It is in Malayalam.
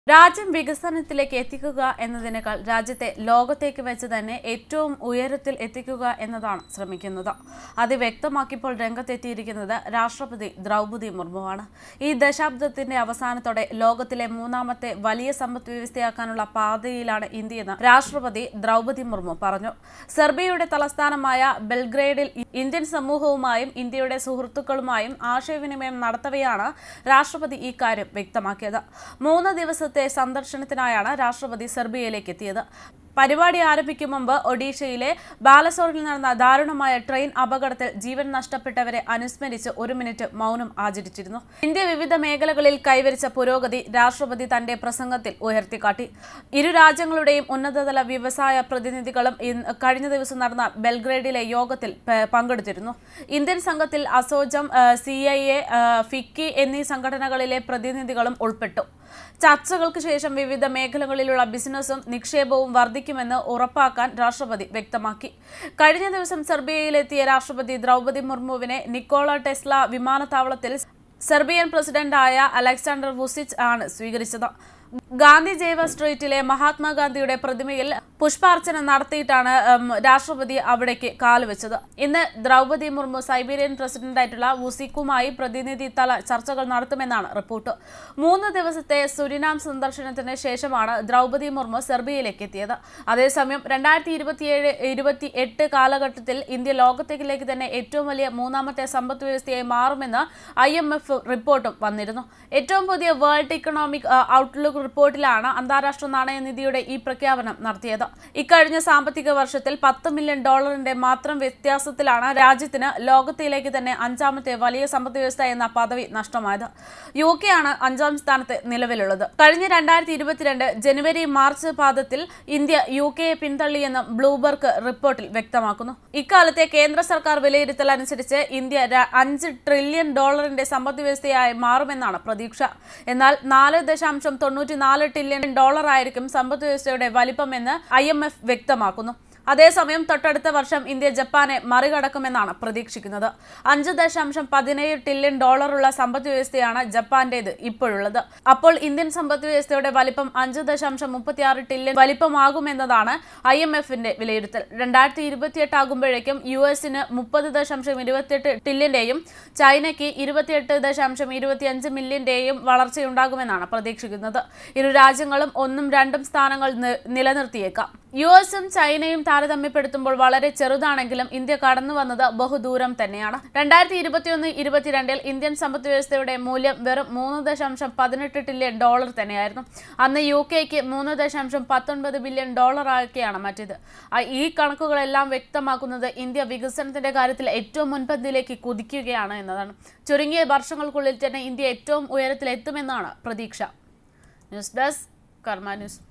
രാജ്യം വികസനത്തിലേക്ക് എത്തിക്കുക എന്നതിനേക്കാൾ രാജ്യത്തെ ലോകത്തേക്ക് വെച്ച് തന്നെ ഏറ്റവും ഉയരത്തിൽ എത്തിക്കുക എന്നതാണ് ശ്രമിക്കുന്നത് അത് വ്യക്തമാക്കിയപ്പോൾ രംഗത്തെത്തിയിരിക്കുന്നത് രാഷ്ട്രപതി ദ്രൗപദി മുർമുവാണ് ഈ ദശാബ്ദത്തിന്റെ അവസാനത്തോടെ ലോകത്തിലെ മൂന്നാമത്തെ വലിയ സമ്പദ് വ്യവസ്ഥയാക്കാനുള്ള പാതയിലാണ് ഇന്ത്യയെന്ന് രാഷ്ട്രപതി ദ്രൗപദി മുർമു പറഞ്ഞു സെർബിയയുടെ തലസ്ഥാനമായ ബെൽഗ്രേഡിൽ ഇന്ത്യൻ സമൂഹവുമായും ഇന്ത്യയുടെ സുഹൃത്തുക്കളുമായും ആശയവിനിമയം നടത്തവെയാണ് രാഷ്ട്രപതി ഈ കാര്യം വ്യക്തമാക്കിയത് മൂന്ന് ദിവസത്തെ സന്ദർശനത്തിനായാണ് രാഷ്ട്രപതി സെർബിയയിലേക്ക് എത്തിയത് പരിപാടി ആരംഭിക്കും മുമ്പ് ഒഡീഷയിലെ ബാലസോറിൽ നടന്ന ദാരുണമായ ട്രെയിൻ അപകടത്തിൽ ജീവൻ നഷ്ടപ്പെട്ടവരെ അനുസ്മരിച്ച് ഒരു മിനിറ്റ് മൗനം ആചരിച്ചിരുന്നു ഇന്ത്യ വിവിധ മേഖലകളിൽ കൈവരിച്ച പുരോഗതി രാഷ്ട്രപതി തന്റെ പ്രസംഗത്തിൽ ഉയർത്തിക്കാട്ടി ഇരു രാജ്യങ്ങളുടെയും ഉന്നതതല വ്യവസായ പ്രതിനിധികളും ഇന്ന് കഴിഞ്ഞ ദിവസം നടന്ന ബെൽഗ്രേഡിലെ യോഗത്തിൽ പ- പങ്കെടുത്തിരുന്നു ഇന്ത്യൻ സംഘത്തിൽ ASSOCHAM C I A FICCI എന്നീ സംഘടനകളിലെ പ്രതിനിധികളും ഉൾപ്പെട്ടു ചർച്ചകൾക്ക് ശേഷം വിവിധ മേഖലകളിലുള്ള ബിസിനസ്സും നിക്ഷേപവും വർദ്ധിക്കുമെന്ന് ഉറപ്പാക്കാൻ രാഷ്ട്രപതി വ്യക്തമാക്കി കഴിഞ്ഞ ദിവസം സെർബിയയിലെത്തിയ രാഷ്ട്രപതി ദ്രൗപദി മുർമുവിനെ നിക്കോള ടെസ്ല വിമാനത്താവളത്തിൽ സെർബിയൻ പ്രസിഡന്റായ അലക്സാണ്ടർ വുസിച്ച് ആണ് സ്വീകരിച്ചത് ഗാന്ധി ജൈവ സ്ട്രീറ്റിലെ മഹാത്മാഗാന്ധിയുടെ പ്രതിമയിൽ പുഷ്പാർച്ചന നടത്തിയിട്ടാണ് ഉം, രാഷ്ട്രപതി അവിടേക്ക് കാലുവെച്ചത് ഇന്ന് ദ്രൗപദി മുർമു സൈബീരിയൻ പ്രസിഡന്റായിട്ടുള്ള വുസിക്കുമായി പ്രതിനിധി തല ചർച്ചകൾ നടത്തുമെന്നാണ് റിപ്പോർട്ട് മൂന്ന് ദിവസത്തെ സുരിനാം സന്ദർശനത്തിന് ശേഷമാണ് ദ്രൗപദി മുർമു സെർബിയയിലേക്ക് എത്തിയത് അതേസമയം രണ്ടായിരത്തി ഇരുപത്തിയേഴ് ഇരുപത്തി എട്ട് കാലഘട്ടത്തിൽ ഇന്ത്യ ലോകത്തേക്കിലേക്ക് തന്നെ ഏറ്റവും വലിയ മൂന്നാമത്തെ സമ്പദ് വ്യവസ്ഥയായി മാറുമെന്ന് ഐ എം എഫ് റിപ്പോർട്ടും വന്നിരുന്നു ഏറ്റവും പുതിയ വേൾഡ് ഇക്കണോമിക് ആ, ഔട്ട്ലുക്ക് റിപ്പോർട്ടിലാണ് അന്താരാഷ്ട്ര നാണയനിധിയുടെ ഈ പ്രഖ്യാപനം നടത്തിയത് ഇക്കഴിഞ്ഞ സാമ്പത്തിക വർഷത്തിൽ പത്ത് മില്യൺ ഡോളറിന്റെ മാത്രം വ്യത്യാസത്തിലാണ് രാജ്യത്തിന് ലോകത്തിലേക്ക് തന്നെ അഞ്ചാമത്തെ വലിയ സമ്പദ് വ്യവസ്ഥ എന്ന പദവി നഷ്ടമായത് യു കെ ആണ് അഞ്ചാം സ്ഥാനത്ത് നിലവിലുള്ളത് കഴിഞ്ഞ രണ്ടായിരത്തി ഇരുപത്തിരണ്ട് ജനുവരി മാർച്ച് പാദത്തിൽ ഇന്ത്യ യു കെയെ പിന്തള്ളിയെന്നും ബ്ലൂബർഗ് റിപ്പോർട്ടിൽ വ്യക്തമാക്കുന്നു ഇക്കാലത്തെ കേന്ദ്ര സർക്കാർ വിലയിരുത്തൽ അനുസരിച്ച് ഇന്ത്യ ര- അഞ്ച് ട്രില്യൺ ഡോളറിന്റെ സമ്പദ് വ്യവസ്ഥയായി മാറുമെന്നാണ് പ്രതീക്ഷ എന്നാൽ നാല് ദശാംശം തൊണ്ണൂറ്റിനാല് ട്രില്യൺ ഡോളർ ആയിരിക്കും സമ്പദ് വ്യവസ്ഥയുടെ വലിപ്പമെന്ന് ഐ എം എഫ് വ്യക്തമാക്കുന്നു അതേസമയം തൊട്ടടുത്ത വർഷം ഇന്ത്യ ജപ്പാനെ മറികടക്കുമെന്നാണ് പ്രതീക്ഷിക്കുന്നത് അഞ്ച് ദശാംശം പതിനേഴ് ട്രില്യൺ ഡോളറുള്ള സമ്പദ് വ്യവസ്ഥയാണ് ജപ്പാന്റേത് ഇപ്പോഴുള്ളത് അപ്പോൾ ഇന്ത്യൻ സമ്പദ് വ്യവസ്ഥയുടെ വലിപ്പം അഞ്ച് ദശാംശം മുപ്പത്തിയാറ് ട്രില്യൺ വലിപ്പമാകുമെന്നതാണ് ഐ എം എഫിന്റെ വിലയിരുത്തൽ രണ്ടായിരത്തി ഇരുപത്തിയെട്ട് ആകുമ്പോഴേക്കും യു എസിന് മുപ്പത് ദശാംശം ഇരുപത്തിയെട്ട് ട്രില്യന്റെയും ചൈനയ്ക്ക് ഇരുപത്തിയെട്ട് ദശാംശം ഇരുപത്തിയഞ്ച് മില്യന്റെയും വളർച്ചയുണ്ടാകുമെന്നാണ് പ്രതീക്ഷിക്കുന്നത് ഇരു രാജ്യങ്ങളും ഒന്നും രണ്ടും സ്ഥാനങ്ങൾ നി- നിലനിർത്തിയേക്കാം യു എസും ചൈനയും താരതമ്യപ്പെടുത്തുമ്പോൾ വളരെ ചെറുതാണെങ്കിലും ഇന്ത്യ കടന്നു വന്നത് ബഹുദൂരം തന്നെയാണ് രണ്ടായിരത്തി ഇരുപത്തിയൊന്ന് ഇരുപത്തിരണ്ടിൽ ഇന്ത്യൻ സമ്പദ് വ്യവസ്ഥയുടെ മൂല്യം വെറും മൂന്ന് ദശാംശം പതിനെട്ട് ട്രില്യൺ ഡോളർ തന്നെയായിരുന്നു അന്ന് യു കെക്ക് മൂന്ന് ദശാംശം പത്തൊൻപത് ബില്യൺ ഡോളർ ആക്കിയാണ് മറ്റേത് ആ, ഈ കണക്കുകളെല്ലാം വ്യക്തമാക്കുന്നത് ഇന്ത്യ വികസനത്തിന്റെ കാര്യത്തിൽ ഏറ്റവും മുൻപന്തിയിലേക്ക് കുതിക്കുകയാണ് എന്നതാണ് ചുരുങ്ങിയ വർഷങ്ങൾക്കുള്ളിൽ തന്നെ ഇന്ത്യ ഏറ്റവും ഉയരത്തിൽ എത്തുമെന്നാണ് പ്രതീക്ഷ ന്യൂസ് ഡെസ്ക് കർമ്മ ന്യൂസ്